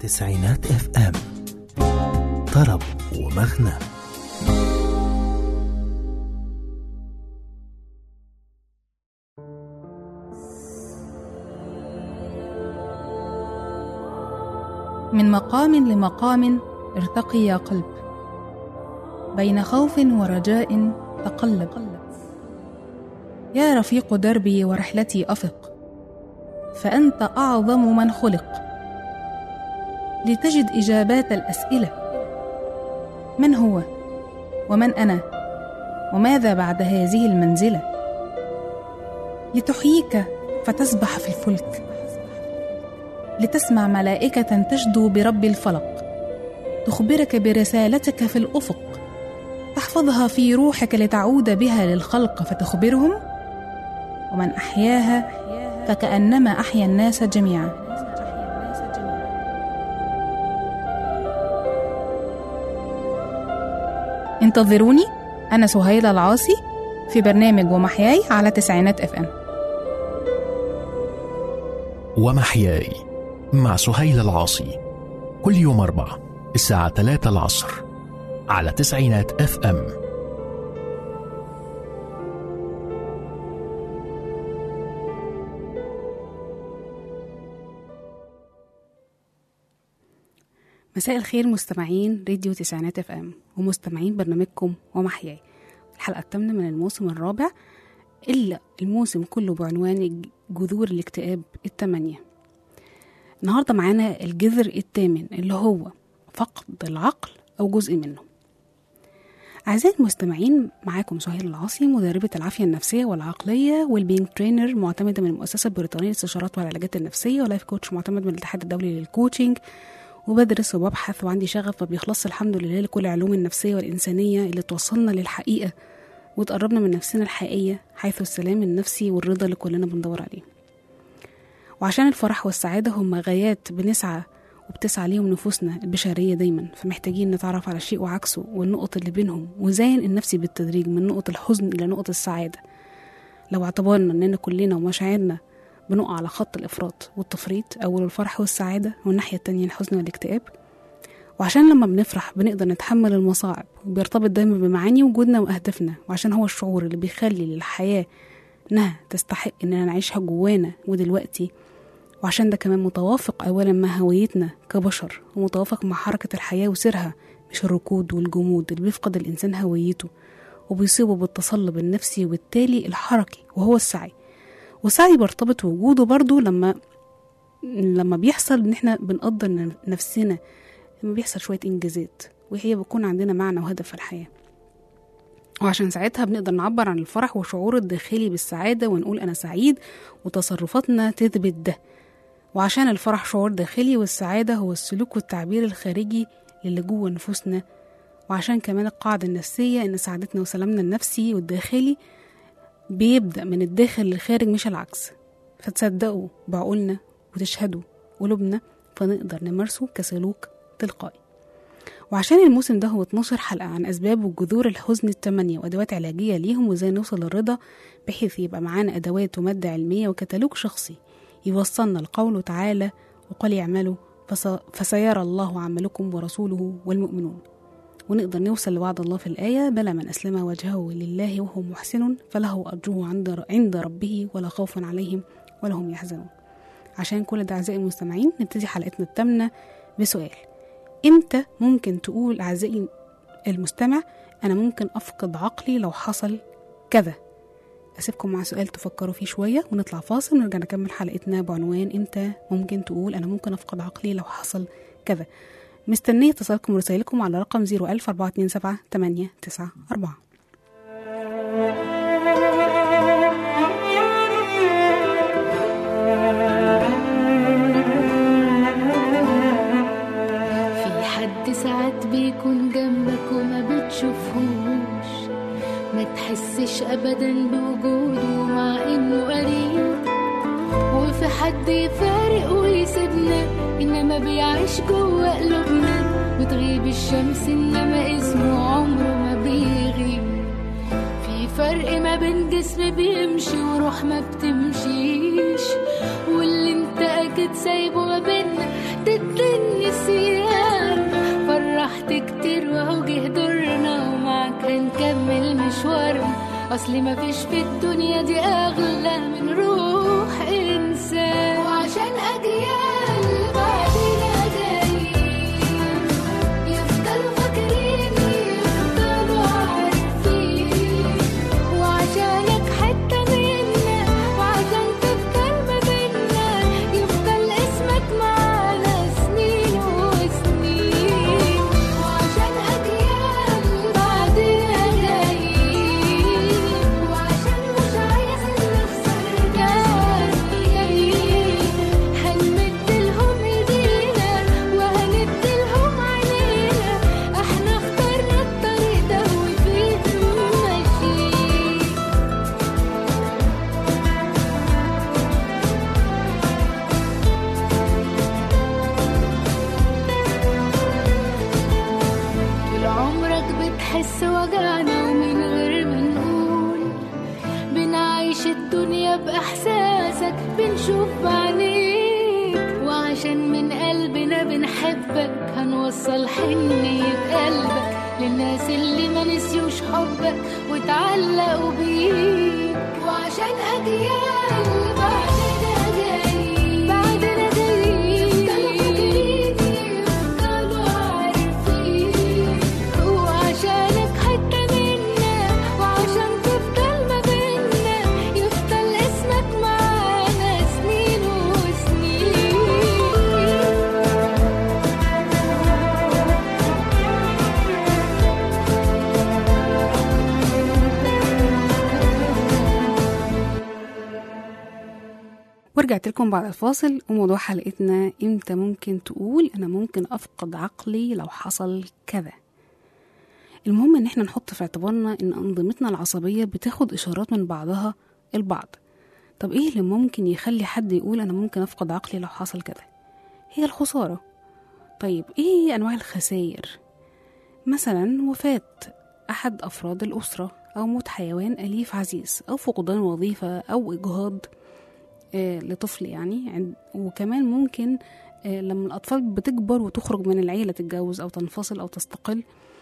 تسعينات اف ام طرب ومغنى من مقام لمقام ارتقي يا قلب بين خوف ورجاء تقلب يا رفيق دربي ورحلتي افق فانت اعظم من خلق لتجد اجابات الاسئله من هو ومن انا وماذا بعد هذه المنزله لتحييك فتسبح في الفلك لتسمع ملائكة تشدو برب الفلق تخبرك برسالتك في الأفق تحفظها في روحك لتعود بها للخلق فتخبرهم ومن أحياها فكأنما أحيا الناس جميعا انتظروني أنا سهيلة العاصي في برنامج ومحياي على تسعينات اف ام ومحياي مع سهيل العاصي كل يوم أربعة الساعة 3 العصر على تسعينات اف ام مساء الخير مستمعين راديو تسعينات اف ام ومستمعين برنامجكم ومحياي الحلقة الثامنة من الموسم الرابع إلا الموسم كله بعنوان جذور الاكتئاب الثمانية النهاردة معانا الجذر الثامن اللي هو فقد العقل أو جزء منه أعزائي المستمعين معاكم سهيل العاصي مدربة العافية النفسية والعقلية والبينج ترينر معتمدة من المؤسسة البريطانية للاستشارات والعلاجات النفسية ولايف كوتش معتمد من الاتحاد الدولي للكوتشنج وبدرس وببحث وعندي شغف ما بيخلصش الحمد لله لكل علوم النفسية والإنسانية اللي توصلنا للحقيقة وتقربنا من نفسنا الحقيقية حيث السلام النفسي والرضا اللي كلنا بندور عليه وعشان الفرح والسعادة هم غايات بنسعى وبتسعى ليهم نفوسنا البشرية دايما فمحتاجين نتعرف على الشيء وعكسه والنقط اللي بينهم وزين النفسي بالتدريج من نقط الحزن إلى نقط السعادة لو اعتبرنا إننا كلنا ومشاعرنا بنقع على خط الإفراط والتفريط أول الفرح والسعادة والناحية التانية الحزن والاكتئاب وعشان لما بنفرح بنقدر نتحمل المصاعب وبيرتبط دايما بمعاني وجودنا وأهدافنا وعشان هو الشعور اللي بيخلي للحياة إنها تستحق إننا نعيشها جوانا ودلوقتي وعشان ده كمان متوافق أولا مع هويتنا كبشر ومتوافق مع حركة الحياة وسيرها مش الركود والجمود اللي بيفقد الإنسان هويته وبيصيبه بالتصلب النفسي وبالتالي الحركي وهو السعي والسعي بيرتبط وجوده برضو لما لما بيحصل ان احنا بنقدر نفسنا لما بيحصل شوية انجازات وهي بيكون عندنا معنى وهدف في الحياة وعشان ساعتها بنقدر نعبر عن الفرح والشعور الداخلي بالسعادة ونقول أنا سعيد وتصرفاتنا تثبت ده وعشان الفرح شعور داخلي والسعادة هو السلوك والتعبير الخارجي اللي جوه نفوسنا وعشان كمان القاعدة النفسية إن سعادتنا وسلامنا النفسي والداخلي بيبدأ من الداخل للخارج مش العكس فتصدقوا بعقولنا وتشهدوا قلوبنا فنقدر نمارسه كسلوك تلقائي وعشان الموسم ده هو 12 حلقة عن أسباب وجذور الحزن التمانية وأدوات علاجية ليهم وإزاي نوصل للرضا بحيث يبقى معانا أدوات ومادة علمية وكتالوج شخصي يوصلنا لقوله تعالى وقال يعملوا فس... فسيرى الله عملكم ورسوله والمؤمنون ونقدر نوصل لوعد الله في الآية بلى من أسلم وجهه لله وهو محسن فله أرجوه عند عند ربه ولا خوف عليهم ولا هم يحزنون عشان كل ده أعزائي المستمعين نبتدي حلقتنا الثامنة بسؤال إمتى ممكن تقول أعزائي المستمع أنا ممكن أفقد عقلي لو حصل كذا أسيبكم مع سؤال تفكروا فيه شوية ونطلع فاصل ونرجع نكمل حلقتنا بعنوان إمتى ممكن تقول أنا ممكن أفقد عقلي لو حصل كذا مستنية اتصالكم ورسائلكم على رقم 01000 427 894 في حد ساعات بيكون جنبك وما بتشوفهوش ما تحسش ابدا بوجوده مع انه قريب وفي حد يفارق ويسيبنا انما بيعيش جوه قلوبنا بتغيب الشمس انما اسمه عمره ما بيغيب في فرق ما بين جسم بيمشي وروح ما بتمشيش واللي انت اكيد سايبه ما بينا ده الدنيا وهو جه دورنا ومعاك هنكمل مشوارنا اصل مفيش في الدنيا دي اغلى من روح انسان وعشان اجيال بعدنا جايين يفضلوا فاكرين يفضلوا عارفين وعشانك حتة منا وعشان تفضل ما بينا يفضل اسمك معانا سنين وسنين وعشان أجيال بعدنا جايين وعشان مش عايزين نخسر ناس جايين هنمد لهم ايدينا وهند لهم عينينا احنا اخترنا الطريق ده وفيه ماشيين طول عمرك بتحس وجعنا ومن غير ما نقول بنعيش الدنيا بإحساسك بنشوف بعينيك وعشان من قلبنا بنحبك هنوصل حنية قلبك للناس اللي ما نسيوش حبك وتعلقوا بيك وعشان أجيال بعدنا جايين بعدنا جايين يفضلوا فاكرين يفضلوا عارفين وعشانك حتة منا وعشان تفضل ما بينا يفضل اسمك معانا سنين وسنين ورجعت لكم بعد الفاصل وموضوع حلقتنا امتى ممكن تقول انا ممكن افقد عقلي لو حصل كذا المهم ان احنا نحط في اعتبارنا ان انظمتنا العصبية بتاخد اشارات من بعضها البعض طب ايه اللي ممكن يخلي حد يقول انا ممكن افقد عقلي لو حصل كذا هي الخسارة طيب ايه انواع الخسائر مثلا وفاة احد افراد الاسرة او موت حيوان اليف عزيز او فقدان وظيفة او اجهاض آه، لطفل يعني عند- وكمان ممكن آه، لما الأطفال بتكبر وتخرج من العيلة تتجوز أو تنفصل أو تستقل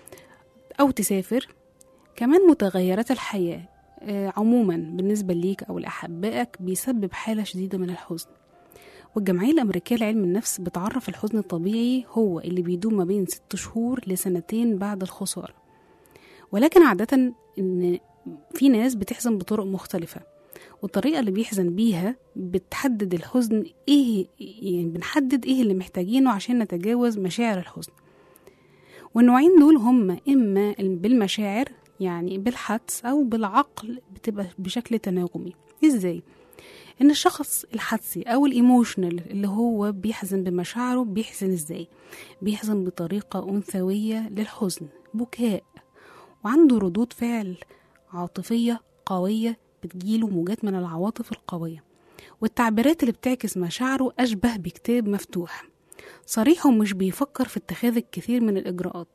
أو تسافر كمان متغيرات الحياة آه، عموما بالنسبة ليك أو لأحبائك بيسبب حالة شديدة من الحزن والجمعية الأمريكية لعلم النفس بتعرف الحزن الطبيعي هو اللي بيدوم ما بين ست شهور لسنتين بعد الخسارة ولكن عادة إن في ناس بتحزن بطرق مختلفة والطريقة اللي بيحزن بيها بتحدد الحزن ايه يعني بنحدد ايه اللي محتاجينه عشان نتجاوز مشاعر الحزن والنوعين دول هم اما بالمشاعر يعني بالحدس او بالعقل بتبقى بشكل تناغمي ازاي ان الشخص الحدسي او الايموشنال اللي هو بيحزن بمشاعره بيحزن ازاي بيحزن بطريقة انثوية للحزن بكاء وعنده ردود فعل عاطفية قوية بتجيله موجات من العواطف القوية والتعبيرات اللي بتعكس مشاعره أشبه بكتاب مفتوح صريح ومش بيفكر في اتخاذ الكثير من الإجراءات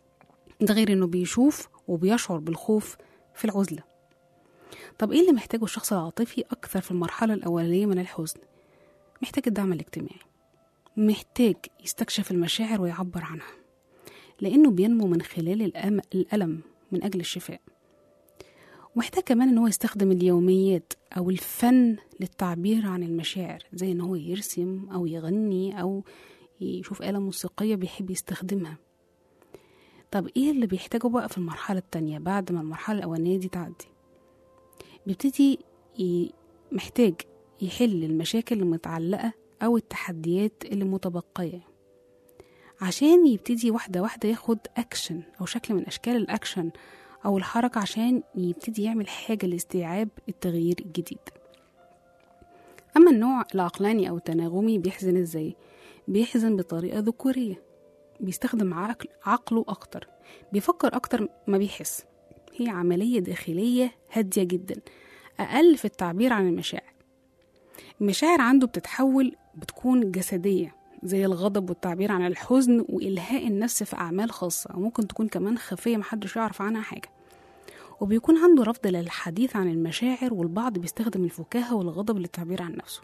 ده غير إنه بيشوف وبيشعر بالخوف في العزلة طب إيه اللي محتاجه الشخص العاطفي أكثر في المرحلة الأولية من الحزن؟ محتاج الدعم الاجتماعي محتاج يستكشف المشاعر ويعبر عنها لأنه بينمو من خلال الأم- الألم من أجل الشفاء ومحتاج كمان ان هو يستخدم اليوميات او الفن للتعبير عن المشاعر زي ان هو يرسم او يغني او يشوف آلة موسيقية بيحب يستخدمها طب ايه اللي بيحتاجه بقى في المرحلة التانية بعد ما المرحلة الأولانية دي تعدي بيبتدي ي- محتاج يحل المشاكل المتعلقة أو التحديات اللي متبقية عشان يبتدي واحدة واحدة ياخد أكشن أو شكل من أشكال الأكشن أو الحركة عشان يبتدي يعمل حاجة لاستيعاب التغيير الجديد أما النوع العقلاني أو التناغمي بيحزن إزاي؟ بيحزن بطريقة ذكورية بيستخدم عقل عقله أكتر بيفكر أكتر ما بيحس هي عملية داخلية هادية جدا أقل في التعبير عن المشاعر المشاعر عنده بتتحول بتكون جسدية زي الغضب والتعبير عن الحزن وإلهاء النفس في أعمال خاصة أو ممكن تكون كمان خفية محدش يعرف عنها حاجة وبيكون عنده رفض للحديث عن المشاعر والبعض بيستخدم الفكاهة والغضب للتعبير عن نفسه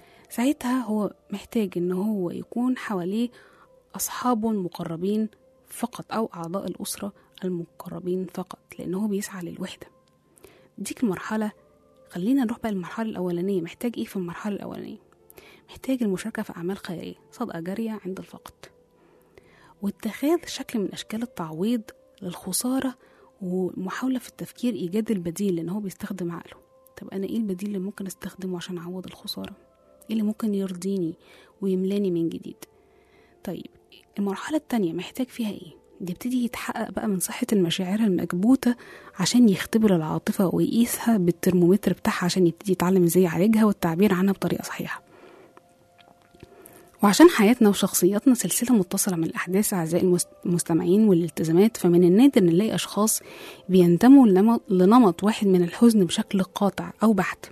ساعتها هو محتاج إن هو يكون حواليه أصحابه المقربين فقط أو أعضاء الأسرة المقربين فقط لأنه بيسعى للوحدة ديك المرحلة خلينا نروح بقى للمرحلة الأولانية محتاج إيه في المرحلة الأولانية محتاج المشاركة في أعمال خيرية صدقة جارية عند الفقد واتخاذ شكل من أشكال التعويض للخسارة ومحاولة في التفكير إيجاد البديل لأن هو بيستخدم عقله طب أنا إيه البديل اللي ممكن أستخدمه عشان أعوض الخسارة إيه اللي ممكن يرضيني ويملاني من جديد طيب المرحلة التانية محتاج فيها إيه يبتدي يتحقق بقى من صحة المشاعر المكبوتة عشان يختبر العاطفة ويقيسها بالترمومتر بتاعها عشان يبتدي يتعلم ازاي يعالجها والتعبير عنها بطريقة صحيحة وعشان حياتنا وشخصياتنا سلسلة متصلة من الأحداث أعزائي المستمعين والالتزامات فمن النادر نلاقي أشخاص بينتموا لنمط, لنمط واحد من الحزن بشكل قاطع أو بحت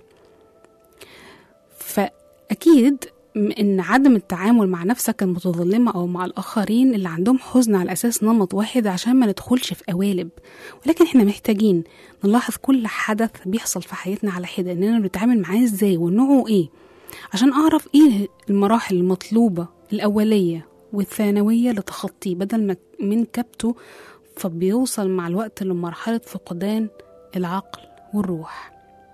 فأكيد ان عدم التعامل مع نفسك المتظلمة او مع الاخرين اللي عندهم حزن على اساس نمط واحد عشان ما ندخلش في قوالب ولكن احنا محتاجين نلاحظ كل حدث بيحصل في حياتنا على حدة اننا بنتعامل معاه ازاي ونوعه ايه عشان اعرف ايه المراحل المطلوبة الاولية والثانوية لتخطيه بدل من كبته فبيوصل مع الوقت لمرحلة فقدان العقل والروح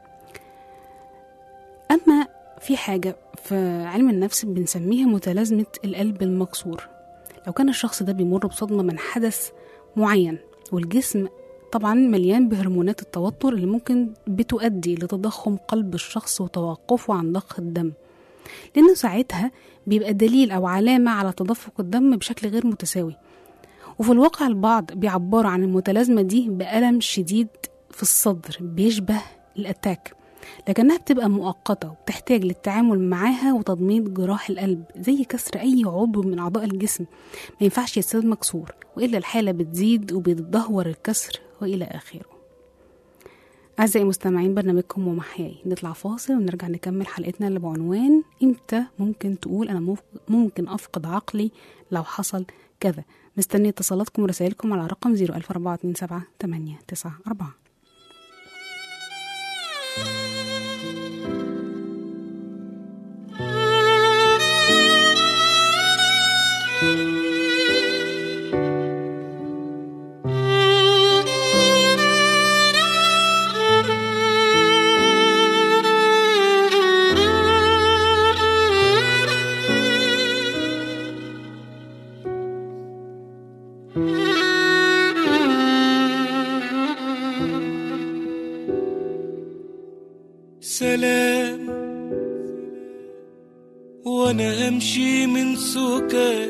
أما في حاجة في علم النفس بنسميها متلازمة القلب المكسور لو كان الشخص ده بيمر بصدمة من حدث معين والجسم طبعا مليان بهرمونات التوتر اللي ممكن بتؤدي لتضخم قلب الشخص وتوقفه عن ضخ الدم لأنه ساعتها بيبقى دليل أو علامة على تدفق الدم بشكل غير متساوي وفي الواقع البعض بيعبروا عن المتلازمة دي بألم شديد في الصدر بيشبه الأتاك لكنها بتبقى مؤقتة وبتحتاج للتعامل معاها وتضميد جراح القلب زي كسر أي عضو من أعضاء الجسم ما ينفعش يتساب مكسور وإلا الحالة بتزيد وبيتدهور الكسر وإلى آخره أعزائي المستمعين برنامجكم ومحياي نطلع فاصل ونرجع نكمل حلقتنا اللي بعنوان إمتى ممكن تقول أنا ممكن أفقد عقلي لو حصل كذا مستني اتصالاتكم ورسائلكم على رقم 01427 894 سلام وانا همشي من سكات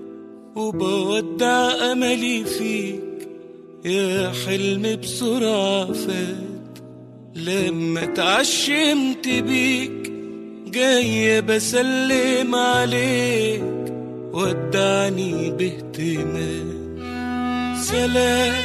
وبودع املي فيك يا حلم بسرعة فات لما اتعشمت بيك جاية بسلم عليك ودعني باهتمام سلام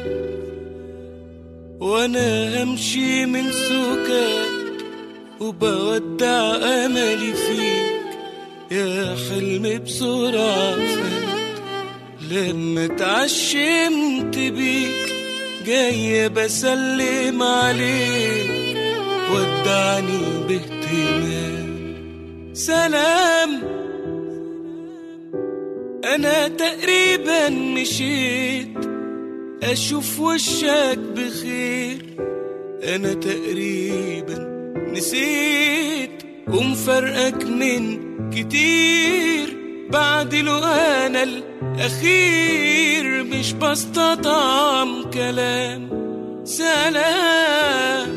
وانا همشي من سكات وبودع املي فيك يا حلم بسرعة فات لما اتعشمت بيك جاية بسلم عليك ودعني باهتمام سلام انا تقريبا مشيت اشوف وشك بخير انا تقريبا نسيت ومفرقك من كتير بعد لو انا الاخير مش بستطعم كلام سلام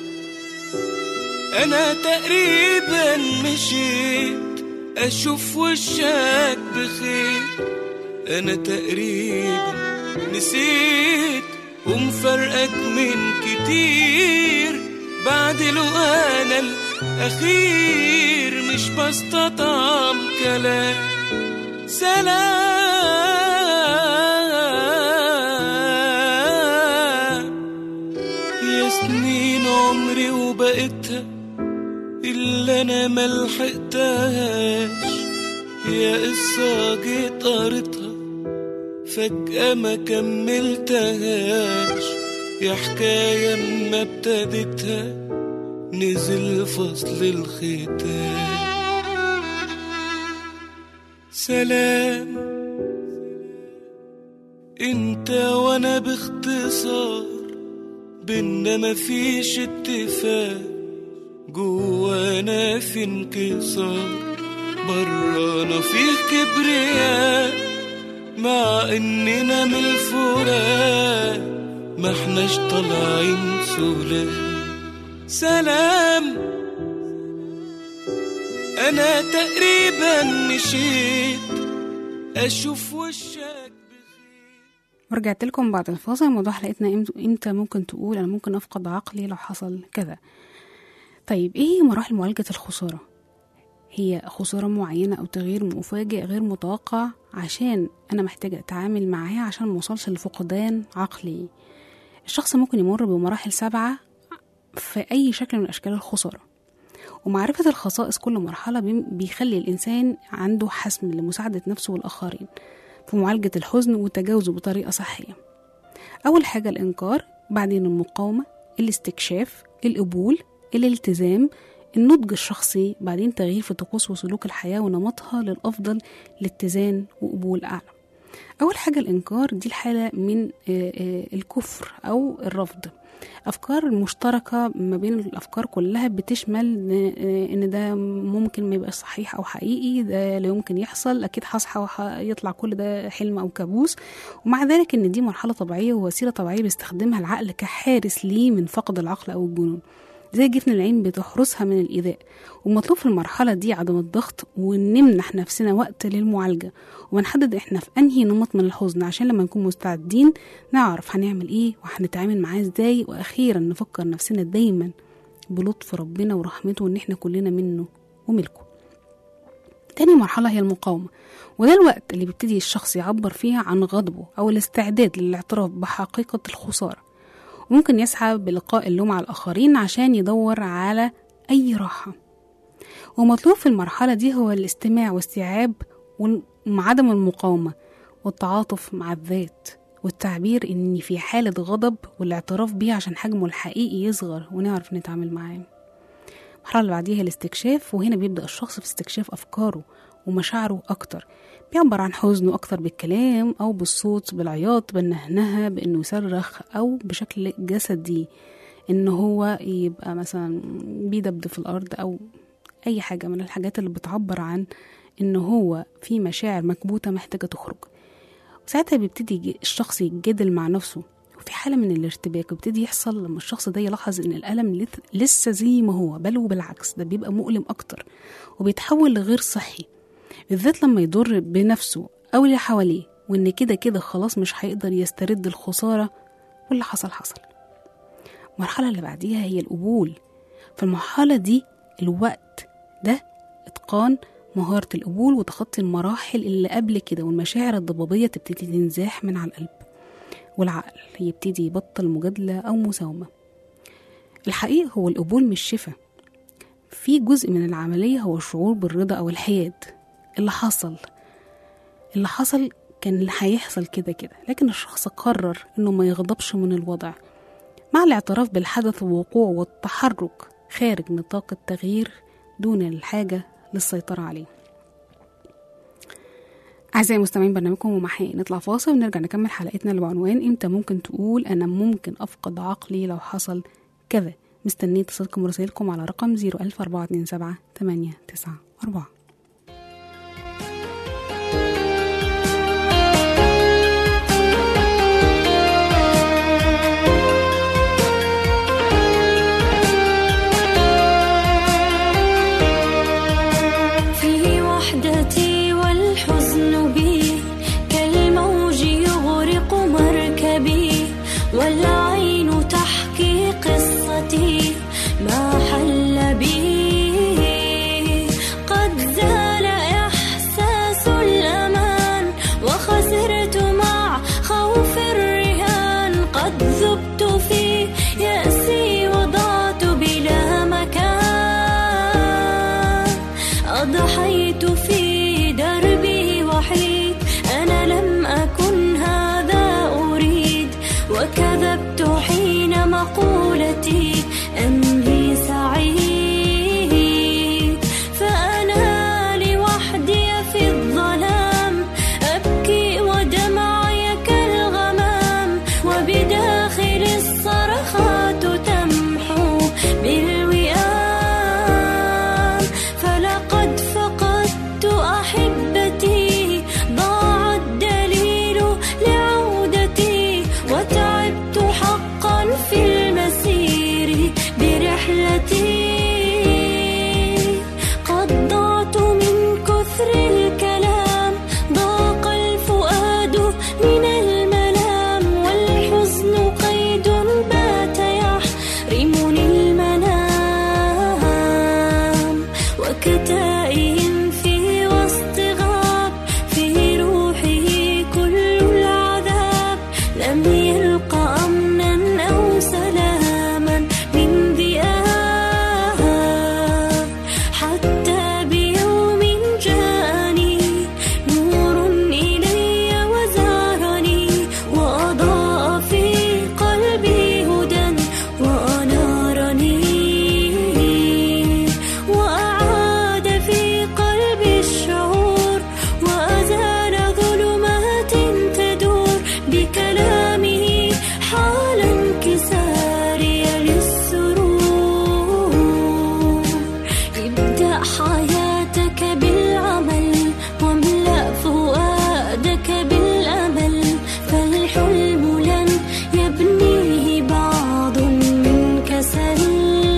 انا تقريبا مشيت اشوف وشك بخير انا تقريبا نسيت ومفرقك من كتير بعد لو انا الاخير مش بستطعم كلام سلام يا سنين عمري وبقيتها اللي انا ملحقتهاش يا قصة جيت قريتها فجأة ما كملتهاش يا حكاية ما ابتديتها نزل فصل الختام سلام انت وانا باختصار بينا مفيش اتفاق جوانا في انكسار برانا في كبرياء مع اننا من الفراق ما احناش طالعين سلام سلام انا تقريبا مشيت اشوف وشك ورجعت لكم بعد الفاصل موضوع حلقتنا إمت- امتى ممكن تقول انا ممكن افقد عقلي لو حصل كذا طيب ايه هي مراحل معالجة الخسارة هي خسارة معينة او تغيير مفاجئ غير متوقع عشان انا محتاجة اتعامل معاه عشان موصلش لفقدان عقلي الشخص ممكن يمر بمراحل سبعة في اي شكل من اشكال الخسارة ومعرفة الخصائص كل مرحلة بيم- بيخلي الإنسان عنده حسم لمساعدة نفسه والآخرين في معالجة الحزن وتجاوزه بطريقة صحية أول حاجة الإنكار بعدين المقاومة الاستكشاف القبول الالتزام النضج الشخصي بعدين تغيير في طقوس وسلوك الحياة ونمطها للأفضل لاتزان وقبول أعلى أول حاجة الإنكار دي الحالة من آه، آه، الكفر أو الرفض أفكار مشتركة ما بين الأفكار كلها بتشمل إن- آه، إن ده ممكن ما يبقاش صحيح أو حقيقي ده لا يمكن يحصل أكيد هصحى ويطلع كل ده حلم أو كابوس ومع ذلك إن دي مرحلة طبيعية ووسيلة طبيعية بيستخدمها العقل كحارس ليه من فقد العقل أو الجنون زي جفن العين بتحرسها من الإيذاء ومطلوب في المرحلة دي عدم الضغط ونمنح نفسنا وقت للمعالجة ونحدد احنا في أنهي نمط من الحزن عشان لما نكون مستعدين نعرف هنعمل ايه وهنتعامل معاه ازاي وأخيرا نفكر نفسنا دايما بلطف ربنا ورحمته وإن احنا كلنا منه وملكه تاني مرحلة هي المقاومة وده الوقت اللي بيبتدي الشخص يعبر فيها عن غضبه أو الاستعداد للاعتراف بحقيقة الخسارة وممكن يسعى بلقاء اللوم على الآخرين عشان يدور على أي راحة ومطلوب في المرحلة دي هو الاستماع واستيعاب وعدم المقاومة والتعاطف مع الذات والتعبير إن في حالة غضب والاعتراف بيه عشان حجمه الحقيقي يصغر ونعرف نتعامل معاه المرحلة اللي بعديها الاستكشاف وهنا بيبدأ الشخص في استكشاف أفكاره ومشاعره أكتر بيعبر عن حزنه أكتر بالكلام أو بالصوت بالعياط بالنهنهة بإنه يصرخ أو بشكل جسدي إن هو يبقى مثلا بيدبدب في الأرض أو أي حاجة من الحاجات اللي بتعبر عن إن هو في مشاعر مكبوتة محتاجة تخرج وساعتها بيبتدي يجي- الشخص يتجادل مع نفسه وفي حالة من الارتباك ويبتدي يحصل لما الشخص ده يلاحظ إن الألم لث- لسه زي ما هو بل وبالعكس ده بيبقى مؤلم أكتر وبيتحول لغير صحي بالذات لما يضر بنفسه أو اللي حواليه وإن كده كده خلاص مش هيقدر يسترد الخسارة واللي حصل حصل المرحلة اللي بعديها هي القبول في المرحلة دي الوقت ده إتقان مهارة القبول وتخطي المراحل اللي قبل كده والمشاعر الضبابية تبتدي تنزاح من على القلب والعقل يبتدي يبطل مجادلة أو مساومة الحقيقة هو القبول مش شفا في جزء من العملية هو الشعور بالرضا أو الحياد اللي حصل اللي حصل كان اللي هيحصل كده كده لكن الشخص قرر انه ما يغضبش من الوضع مع الاعتراف بالحدث ووقوعه والتحرك خارج نطاق التغيير دون الحاجة للسيطرة عليه أعزائي المستمعين برنامجكم ومحي نطلع فاصل ونرجع نكمل حلقتنا اللي بعنوان إمتى ممكن تقول أنا ممكن أفقد عقلي لو حصل كذا مستنية اتصالكم ورسائلكم على رقم 01427 894 في وحدتي والحزن بي كالموج يغرق مركبي والعين تحكي قصتي ما حل بي قد أحبتي ضاع الدليل لعودتي وتعبت حقا في المسير برحلتي قد ضعت من كثر الكلام ضاق الفؤاد من الملام والحزن قيد بات يحرمني المنام وكتائب في وسط غاب في روحه كل العذاب لم يلق أمنا أو سلاما من ذئاب حتى بيوم جاءني نور إلي وزارني وأضاء في قلبي هدى وأنارني وأعاد في قلبي الشعور وأزال ظلمات تدور بكلامه حال انكساري للسرور ابدأ حياتك بالعمل واملأ فؤادك بالأمل فالحلم لن يبنيه بعض من كسل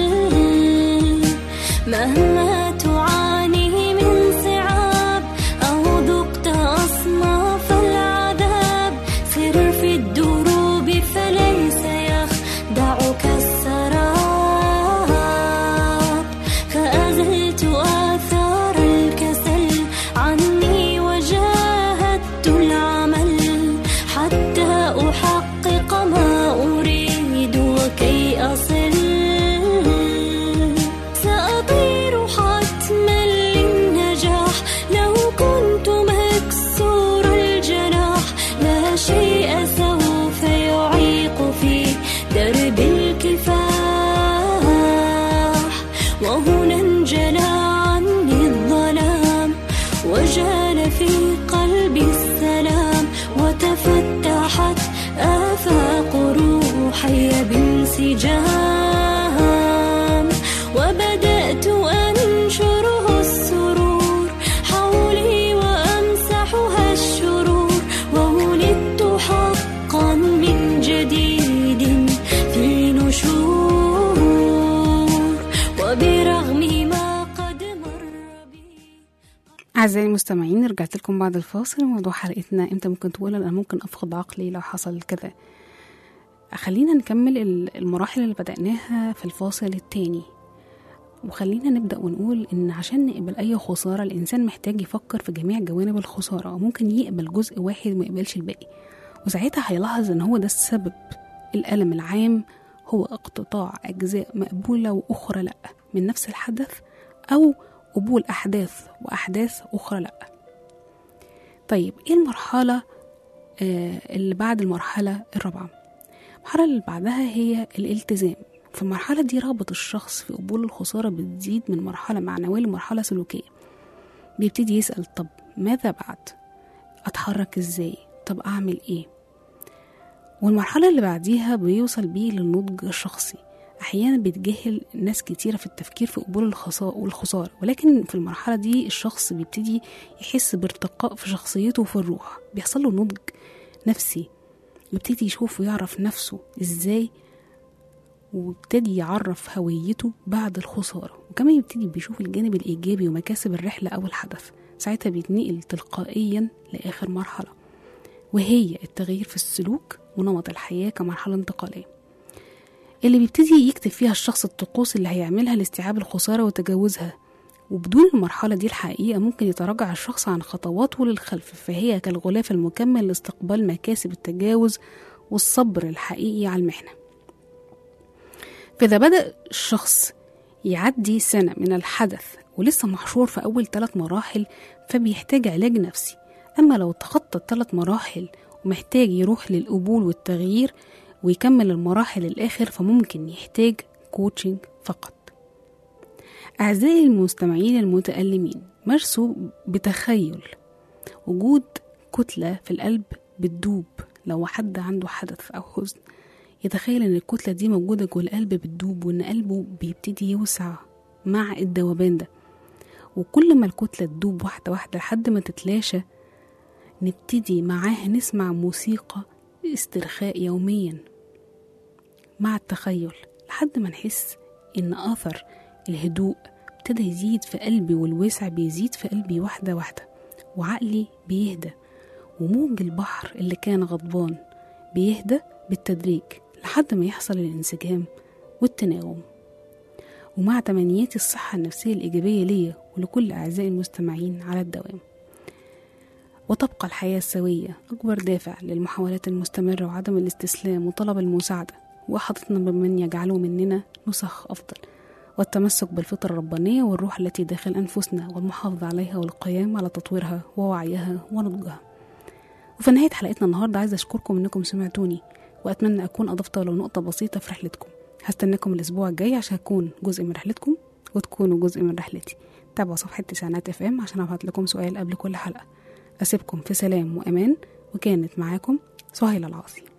مهما تعاني من صعاب أو ذقت أصناف العذاب سر في الدروب فليس يخدعك السراب فأزلت آثار الكسل عني وجاهدت العمل حتى أحقق ما أريد وكي أصل سأطير حتما للنجاح لو كنت مكسور الجناح لا شيء سوف يعيق في درب الكفاح وهنا انجلى عني الظلام وجال في قلبي السلام وتفتحت آفاق روحي بانسجام وبدأت أنشره السرور حولي وأمسحها الشرور وولدت حقا من جديد في نشور وبرغم ما قد مر بي أعزائي المستمعين رجعت لكم بعد الفاصل موضوع حلقتنا امتى ممكن تقول أنا ممكن أفقد عقلي لو حصل كذا خلينا نكمل ال- المراحل اللي بدأناها في الفاصل التاني وخلينا نبدأ ونقول إن عشان نقبل أي خسارة الإنسان محتاج يفكر في جميع جوانب الخسارة وممكن يقبل جزء واحد وما يقبلش الباقي وساعتها هيلاحظ إن هو ده السبب الألم العام هو اقتطاع أجزاء مقبولة وأخرى لأ من نفس الحدث أو قبول أحداث وأحداث أخرى لأ طيب إيه المرحلة آه اللي بعد المرحلة الرابعة المرحلة اللي بعدها هي الالتزام في المرحلة دي رغبة الشخص في قبول الخسارة بتزيد من مرحلة معنوية لمرحلة سلوكية بيبتدي يسأل طب ماذا بعد أتحرك إزاي طب أعمل إيه والمرحلة اللي بعديها بيوصل بيه للنضج الشخصي أحيانا بيتجاهل ناس كتيرة في التفكير في قبول الخسارة والخسارة ولكن في المرحلة دي الشخص بيبتدي يحس بارتقاء في شخصيته وفي الروح بيحصل له نضج نفسي يبتدي يشوف ويعرف نفسه ازاي وابتدي يعرف هويته بعد الخسارة وكمان يبتدي بيشوف الجانب الإيجابي ومكاسب الرحلة أو الحدث ساعتها بيتنقل تلقائيا لآخر مرحلة وهي التغيير في السلوك ونمط الحياة كمرحلة انتقالية اللي بيبتدي يكتب فيها الشخص الطقوس اللي هيعملها لاستيعاب الخسارة وتجاوزها وبدون المرحلة دي الحقيقة ممكن يتراجع الشخص عن خطواته للخلف فهي كالغلاف المكمل لاستقبال مكاسب التجاوز والصبر الحقيقي على المحنة فإذا بدأ الشخص يعدي سنة من الحدث ولسه محشور في أول ثلاث مراحل فبيحتاج علاج نفسي أما لو تخطى الثلاث مراحل ومحتاج يروح للقبول والتغيير ويكمل المراحل الآخر فممكن يحتاج كوتشنج فقط أعزائي المستمعين المتألمين مارسوا بتخيل وجود كتلة في القلب بتدوب لو حد عنده حدث أو حزن يتخيل إن الكتلة دي موجودة جوه القلب بتدوب وإن قلبه بيبتدي يوسع مع الدوبان ده وكل ما الكتلة تدوب واحدة واحدة لحد ما تتلاشى نبتدي معاها نسمع موسيقى استرخاء يوميا مع التخيل لحد ما نحس إن أثر الهدوء ابتدى يزيد في قلبي والوسع بيزيد في قلبي واحدة واحدة وعقلي بيهدى وموج البحر اللي كان غضبان بيهدى بالتدريج لحد ما يحصل الانسجام والتناغم ومع تمنياتي الصحة النفسية الإيجابية ليا ولكل أعزائي المستمعين على الدوام وتبقى الحياة السوية أكبر دافع للمحاولات المستمرة وعدم الاستسلام وطلب المساعدة وأحاطتنا بمن يجعله مننا نسخ أفضل والتمسك بالفطرة الربانية والروح التي داخل أنفسنا والمحافظة عليها والقيام على تطويرها ووعيها ونضجها وفي نهاية حلقتنا النهاردة عايزة أشكركم إنكم سمعتوني وأتمنى أكون أضفت ولو نقطة بسيطة في رحلتكم هستناكم الأسبوع الجاي عشان أكون جزء من رحلتكم وتكونوا جزء من رحلتي تابعوا صفحة تسعينات اف ام عشان أبعت لكم سؤال قبل كل حلقة أسيبكم في سلام وأمان وكانت معاكم سهيلة العاصي